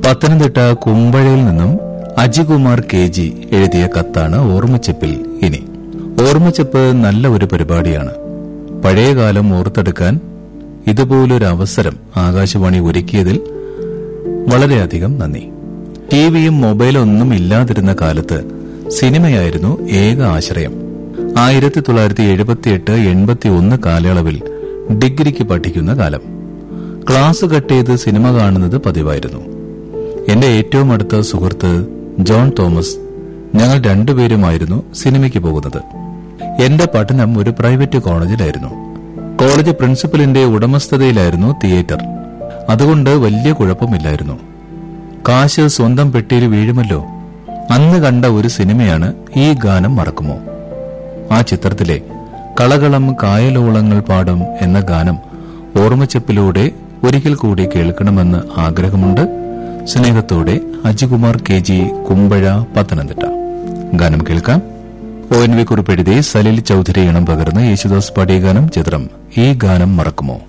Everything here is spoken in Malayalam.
പത്തനംതിട്ട കുമ്പഴയിൽ നിന്നും അജികുമാർ കെ ജി എഴുതിയ കത്താണ് ഓർമ്മച്ചെപ്പിൽ ഇനി ഓർമ്മച്ചെപ്പ് നല്ല ഒരു പരിപാടിയാണ് പഴയകാലം ഓർത്തെടുക്കാൻ ഇതുപോലൊരു അവസരം ആകാശവാണി ഒരുക്കിയതിൽ വളരെയധികം നന്ദി ടിവിയും മൊബൈലും ഒന്നും ഇല്ലാതിരുന്ന കാലത്ത് സിനിമയായിരുന്നു ഏക ആശ്രയം ആയിരത്തി തൊള്ളായിരത്തി എഴുപത്തിയെട്ട് എൺപത്തി ഒന്ന് കാലയളവിൽ ഡിഗ്രിക്ക് പഠിക്കുന്ന കാലം ക്ലാസ് കട്ട് ചെയ്ത് സിനിമ കാണുന്നത് പതിവായിരുന്നു എന്റെ ഏറ്റവും അടുത്ത സുഹൃത്ത് ജോൺ തോമസ് ഞങ്ങൾ രണ്ടുപേരുമായിരുന്നു സിനിമയ്ക്ക് പോകുന്നത് എന്റെ പഠനം ഒരു പ്രൈവറ്റ് കോളേജിലായിരുന്നു കോളേജ് പ്രിൻസിപ്പലിന്റെ ഉടമസ്ഥതയിലായിരുന്നു തിയേറ്റർ അതുകൊണ്ട് വലിയ കുഴപ്പമില്ലായിരുന്നു കാശ് സ്വന്തം പെട്ടിയിൽ വീഴുമല്ലോ അന്ന് കണ്ട ഒരു സിനിമയാണ് ഈ ഗാനം മറക്കുമോ ആ ചിത്രത്തിലെ കളകളം കായലോളങ്ങൾ പാടും എന്ന ഗാനം ഓർമ്മച്ചപ്പിലൂടെ ഒരിക്കൽ കൂടി കേൾക്കണമെന്ന് ആഗ്രഹമുണ്ട് സ്നേഹത്തോടെ അജികുമാർ കെ ജി കുമ്പഴ പത്തനംതിട്ട ഗാനം കേൾക്കാം ഒ എൻ വി കുറിപ്പെഴുതി സലിൽ ചൌധരി ഇണം പകർന്ന് യേശുദാസ് പാടിയ ഗാനം ചിത്രം ഈ ഗാനം മറക്കുമോ